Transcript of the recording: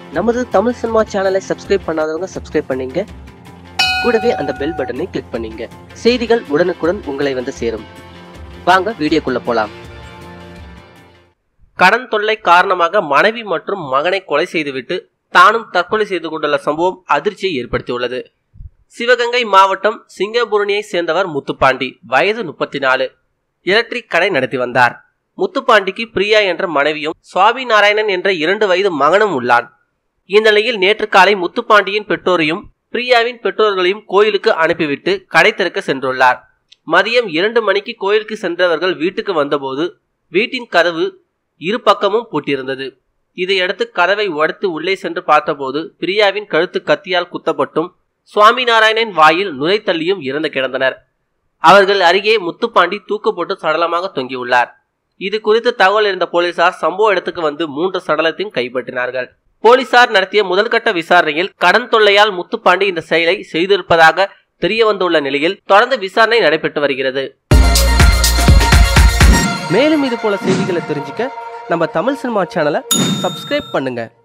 நமது தமிழ் சினிமா சேனலை சப்ஸ்கிரைப் பண்ணாதவங்க சப்ஸ்கிரைப் பண்ணீங்க கூடவே அந்த பெல் பட்டனை கிளிக் பண்ணீங்க செய்திகள் உடனுக்குடன் உங்களை வந்து சேரும் வாங்க வீடியோக்குள்ள போலாம் கடன் தொல்லை காரணமாக மனைவி மற்றும் மகனை கொலை செய்துவிட்டு தானும் தற்கொலை செய்து கொண்டுள்ள சம்பவம் அதிர்ச்சியை ஏற்படுத்தியுள்ளது சிவகங்கை மாவட்டம் சிங்கபூரணியை சேர்ந்தவர் முத்துப்பாண்டி வயது முப்பத்தி நாலு எலக்ட்ரிக் கடை நடத்தி வந்தார் முத்துப்பாண்டிக்கு பிரியா என்ற மனைவியும் சுவாமி நாராயணன் என்ற இரண்டு வயது மகனும் உள்ளான் இந்நிலையில் நேற்று காலை முத்துப்பாண்டியின் பெற்றோரையும் பிரியாவின் பெற்றோர்களையும் கோயிலுக்கு அனுப்பிவிட்டு கடை திறக்க சென்றுள்ளார் மதியம் இரண்டு மணிக்கு கோயிலுக்கு சென்றவர்கள் வீட்டுக்கு வந்தபோது வீட்டின் கதவு இரு பக்கமும் பூட்டியிருந்தது இதையடுத்து கதவை உடைத்து உள்ளே சென்று பார்த்தபோது பிரியாவின் கழுத்து கத்தியால் குத்தப்பட்டும் சுவாமிநாராயணன் வாயில் நுரை தள்ளியும் இறந்து கிடந்தனர் அவர்கள் அருகே முத்துப்பாண்டி தூக்கப்பட்டு சடலமாக தொங்கியுள்ளார் இது குறித்து தகவல் இருந்த போலீசார் சம்பவ இடத்துக்கு வந்து மூன்று சடலத்தையும் கைப்பற்றினார்கள் போலீசார் நடத்திய முதல்கட்ட விசாரணையில் கடன் தொல்லையால் முத்துப்பாண்டி இந்த செயலை செய்திருப்பதாக தெரிய வந்துள்ள நிலையில் தொடர்ந்து விசாரணை நடைபெற்று வருகிறது மேலும் இது போல செய்திகளை தெரிஞ்சுக்க நம்ம தமிழ் சினிமா சேனலை சப்ஸ்கிரைப் பண்ணுங்க